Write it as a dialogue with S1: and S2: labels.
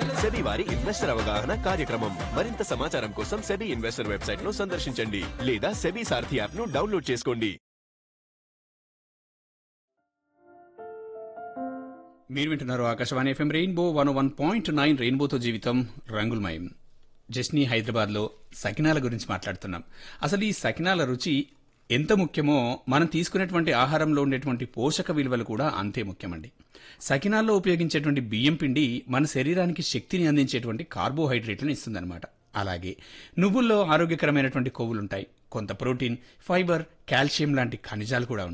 S1: SEBI వారి investor అవగాహన కార్యక్రమం మరింత సమాచారం కోసం సెబీ ఇన్వెస్టర్ వెబ్సైట్ ను సందర్శించండి లేదా సెబీ సారథి యాప్ ను డౌన్లోడ్ చేసుకోండి
S2: మీరు వింటున్నారు Akashvani FM rainbow one one point nine రెయిన్బోతో జీవితం రంగులమయం జస్నీ హైదరాబాద్లో సకినాల గురించి మాట్లాడుతున్నాం అసలు ఈ సకినాల రుచి ఎంత ముఖ్యమో మనం తీసుకునేటువంటి ఆహారంలో ఉండేటువంటి పోషక విలువలు కూడా అంతే ముఖ్యమండి సకినాల్లో ఉపయోగించేటువంటి బియ్యం పిండి మన శరీరానికి శక్తిని అందించేటువంటి కార్బోహైడ్రేట్లను ఇస్తుందన్నమాట అలాగే నువ్వుల్లో ఆరోగ్యకరమైనటువంటి కొవ్వులుంటాయి కొంత ప్రోటీన్ ఫైబర్ కాల్షియం లాంటి ఖనిజాలు కూడా ఉంటాయి